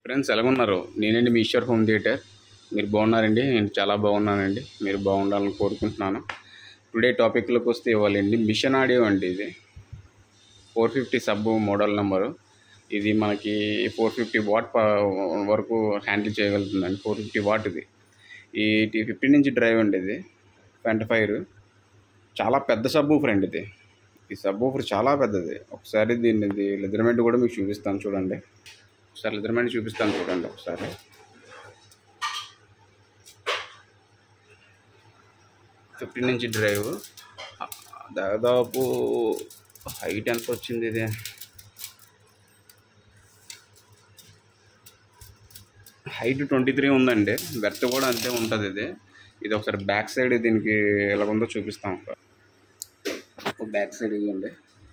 friends ఎలాగున్నారు నేనండి మీ Eshwar home theatre మీరు బాగున్నారండి నేను చాలా బాగున్నానండి మీరు బాగుండాలని కోరుకుంటున్నాను టుడే టాపిక్లోకి వస్తే ఇవ్వాలండి మిషన్ ఆడియో అండి ఇది four fifty sub model number ఇది మనకి ఫోర్ ఫిఫ్టీ వాట్ వరకు హ్యాండిల్ చేయగలుగుతుందండి ఫోర్ ఫిఫ్టీ వాట్ ఇది ఈ ఫిఫ్టీన్ ఇంచ్ డ్రైవ్ అండి ఇది ఫ్రంట్ ఫైర్ చాలా పెద్ద సబ్ ఫ్రెండ్ ఇది ఈ సబ్ చాలా పెద్దది ఒకసారి దీన్ని ఇది లెదర్మెంట్ కూడా మీకు చూపిస్తాను చూడండి ఒకసారి లెదర్మెంట్ చూపిస్తాను చూడండి ఒకసారి ఫిఫ్టీన్ ఇంచ్ డ్రైవ్ దాదాపు హైట్ ఎంత వచ్చింది ఇది హైట్ ట్వంటీ త్రీ ఉందండి బెర్త్ కూడా అంతే ఉంటుంది ఇది ఇది ఒకసారి బ్యాక్ సైడ్ దీనికి ఎలా ఉందో చూపిస్తాం బ్యాక్ సైడ్ ఇవ్వండి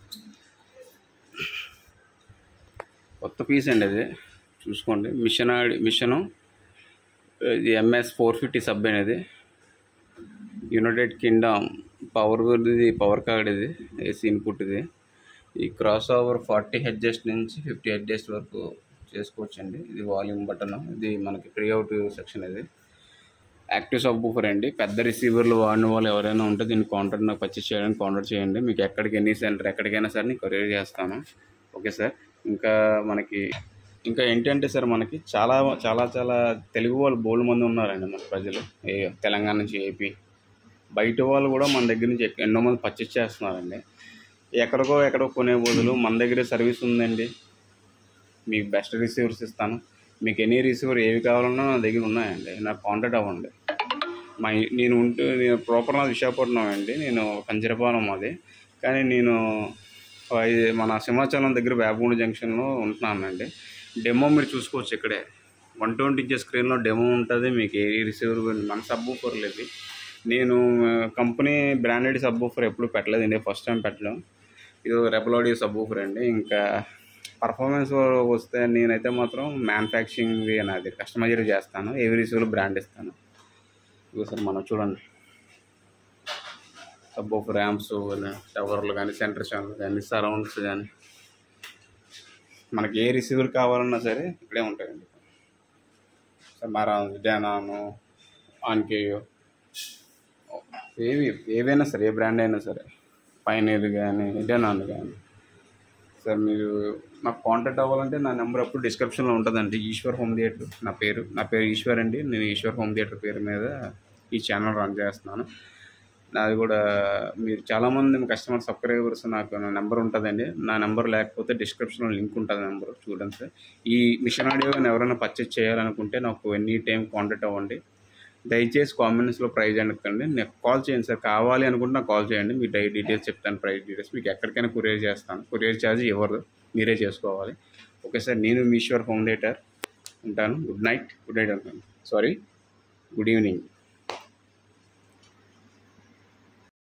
కొత్త పీస్ అండి అది చూసుకోండి మిషన్ ఆడి మిషను ఇది ఎంఎస్ ఫోర్ ఫిఫ్టీ సబ్ అనేది యునైటెడ్ కింగ్డమ్ పవర్ ఇది పవర్ కార్డ్ ఇది ఏసీ ఇన్పుట్ ఇది ఈ క్రాస్ ఓవర్ ఫార్టీ హెడ్జెస్ నుంచి ఫిఫ్టీ హెడ్జెస్ వరకు చేసుకోవచ్చండి ఇది వాల్యూమ్ బటన్ ఇది మనకి ప్రీ అవుట్ సెక్షన్ ఇది యాక్టివ్ సబ్ బూఫర్ అండి పెద్ద రిసీవర్లు వాడిన వాళ్ళు ఎవరైనా ఉంటే దీన్ని కాంటాక్ట్ నాకు పర్చేస్ చేయడానికి కాంటాక్ట్ చేయండి మీకు ఎక్కడికి ఎన్ని సెంటర్ ఎక్కడికైనా సరే నేను కొరియర్ చేస్తాను ఓకే సార్ ఇంకా మనకి ఇంకా ఏంటంటే సార్ మనకి చాలా చాలా చాలా తెలుగు వాళ్ళు బోల్డ్ మంది ఉన్నారండి మన ప్రజలు ఏ తెలంగాణ నుంచి ఏపీ బయట వాళ్ళు కూడా మన దగ్గర నుంచి ఎక్- ఎన్నో మంది పర్చేస్ చేస్తున్నారండి ఎక్కడికో ఎక్కడో కొనే బదులు మన దగ్గరే సర్వీస్ ఉందండి మీకు బెస్ట్ రిసీవర్స్ ఇస్తాను మీకు ఎనీ రిసీవర్ ఏవి కావాలన్నా నా దగ్గర ఉన్నాయండి నాకు కాంటాక్ట్ అవ్వండి మా ఇ- నేను ఉంటూ నేను ప్రాపర్ నాది విశాఖపట్నం అండి నేను కంజరపాలెం అది కానీ నేను ఐ- మన సింహాచలం దగ్గర వేపగూడ జంక్షన్లో ఉంటున్నానండి డెమో మీరు చూసుకోవచ్చు ఇక్కడే వన్ ట్వంటీ ఇంచెస్ స్క్రీన్లో డెమో ఉంటుంది మీకు ఏ రిసీవర్ మన సబ్ ఊఫర్లు ఇది నేను కంపెనీ బ్రాండెడ్ సబ్ ఊఫర్ ఎప్పుడు పెట్టలేదండి ఫస్ట్ టైం పెట్టడం ఇది రెపలోడి సబ్ ఊఫర్ అండి ఇంకా పర్ఫార్మెన్స్ వస్తే నేనైతే మాత్రం మ్యానుఫ్యాక్చరింగ్ అనేది కస్టమైజర్ చేస్తాను ఏవి రిసీవర్లు బ్రాండ్ ఇస్తాను ఇవి సార్ మనం చూడండి సబ్ ఆఫ్ ర్యామ్స్ టవర్లు కానీ సెంటర్ ఛానల్ కానీ సరౌండ్స్ కానీ మనకి ఏ రిసీవర్ కావాలన్నా సరే ఇక్కడే ఉంటాయండి మరా డెనాను ఆన్కేయో ఏవి ఏవైనా సరే ఏ బ్రాండ్ అయినా సరే పైనీర్ కానీ డెనాన్ కానీ సార్ మీరు నాకు కాంటాక్ట్ అవ్వాలంటే నా నెంబర్ అప్పుడు డిస్క్రిప్షన్లో ఉంటుందండి ఈశ్వర్ హోమ్ థియేటర్ నా పేరు నా పేరు ఈశ్వర్ అండి నేను ఈశ్వర్ హోమ్ థియేటర్ పేరు మీద ఈ ఛానల్ రన్ చేస్తున్నాను నాది కూడా మీరు చాలామంది కస్టమర్ సబ్స్క్రైబర్స్ నాకు నా నెంబర్ ఉంటుందండి నా నెంబర్ లేకపోతే డిస్క్రిప్షన్లో లింక్ ఉంటుంది నెంబర్ చూడండి సార్ ఈ మిషన్ ఆడియో కానీ ఎవరైనా పర్చేస్ చేయాలనుకుంటే నాకు ఎనీ టైం కాంటాక్ట్ అవ్వండి దయచేసి కామెంట్స్లో ప్రైజ్ అడగండి నాకు కాల్ చేయండి సార్ కావాలి అనుకుంటే నాకు కాల్ చేయండి మీ డై డీటెయిల్స్ చెప్తాను ప్రైస్ డీటెయిల్స్ మీకు ఎక్కడికైనా కొరియర్ చేస్తాను కొరియర్ ఛార్జ్ ఎవరు మీరే చేసుకోవాలి ఓకే సార్ నేను మీ ఈశ్వర్ హోమ్ థియేటర్ ఉంటాను గుడ్ నైట్ గుడ్ నైట్ అంటాను సారీ గుడ్ ఈవినింగ్